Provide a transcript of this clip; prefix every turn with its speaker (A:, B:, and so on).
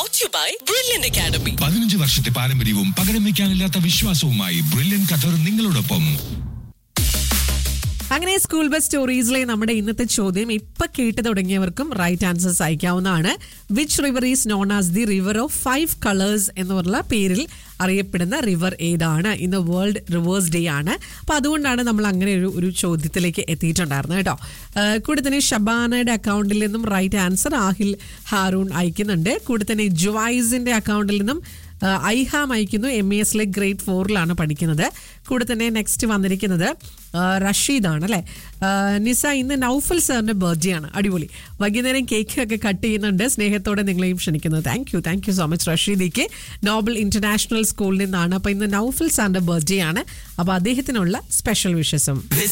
A: Brought to you by Brilliant Academy.
B: പതിനഞ്ച് വർഷത്തെ പാരമ്പര്യവും പകരം വെക്കാനില്ലാത്ത വിശ്വാസവുമായി ബ്രില്യൻ ഖത്തർ നിങ്ങളോടൊപ്പം
C: അങ്ങനെ സ്കൂൾ ബസ് സ്റ്റോറീസിലെ നമ്മുടെ ഇന്നത്തെ ചോദ്യം ഇപ്പൊ കേട്ട് തുടങ്ങിയവർക്കും റൈറ്റ് ആൻസേഴ്സ് അയക്കാവുന്നതാണ് which river is known as the river of five colours എന്നുള്ള പേരിൽ അറിയപ്പെടുന്ന റിവർ ഏതാണ് ഇന്ന് വേൾഡ് റിവേഴ്സ് ഡേ ആണ് അപ്പൊ അതുകൊണ്ടാണ് നമ്മൾ അങ്ങനെ ഒരു ഒരു ചോദ്യത്തിലേക്ക് എത്തിയിട്ടുണ്ടായിരുന്നത് കേട്ടോ ആ, കൂടെ തന്നെ ഷബാനയുടെ അക്കൗണ്ടിൽ നിന്നും റൈറ്റ് ആൻസർ ആഹിൽ ഹാറൂൺ അയക്കുന്നുണ്ട് കൂടെ തന്നെ ജുവൈസിന്റെ അക്കൗണ്ടിൽ നിന്നും ആ, ഐഹാം അയക്കുന്നു എം ഇ എസിലെ ഗ്രേഡ് ഫോറിലാണ് പഠിക്കുന്നത് കൂടെ തന്നെ നെക്സ്റ്റ് വന്നിരിക്കുന്നത് ആ, റഷീദാണ് അല്ലേ ആ, നിസ ഇന്ന് നൗഫൽ സാറിന്റെ ബർത്ത്ഡേ ആണ് അടിപൊളി വൈകുന്നേരം കേക്ക് ഒക്കെ കട്ട് ചെയ്യുന്നുണ്ട് സ്നേഹത്തോടെ നിങ്ങളെയും ക്ഷണിക്കുന്നു thank you thank you so much റഷീദിക്ക് നോബൽ ഇന്റർനാഷണൽ സ്കൂളിൽ നിന്നാണ് അപ്പൊ ഇന്ന് നൗഫൽ സാറിന്റെ ബർത്ത്ഡേ ആണ് അപ്പൊ അദ്ദേഹത്തിനുള്ള സ്പെഷ്യൽ വിഷസും
D: This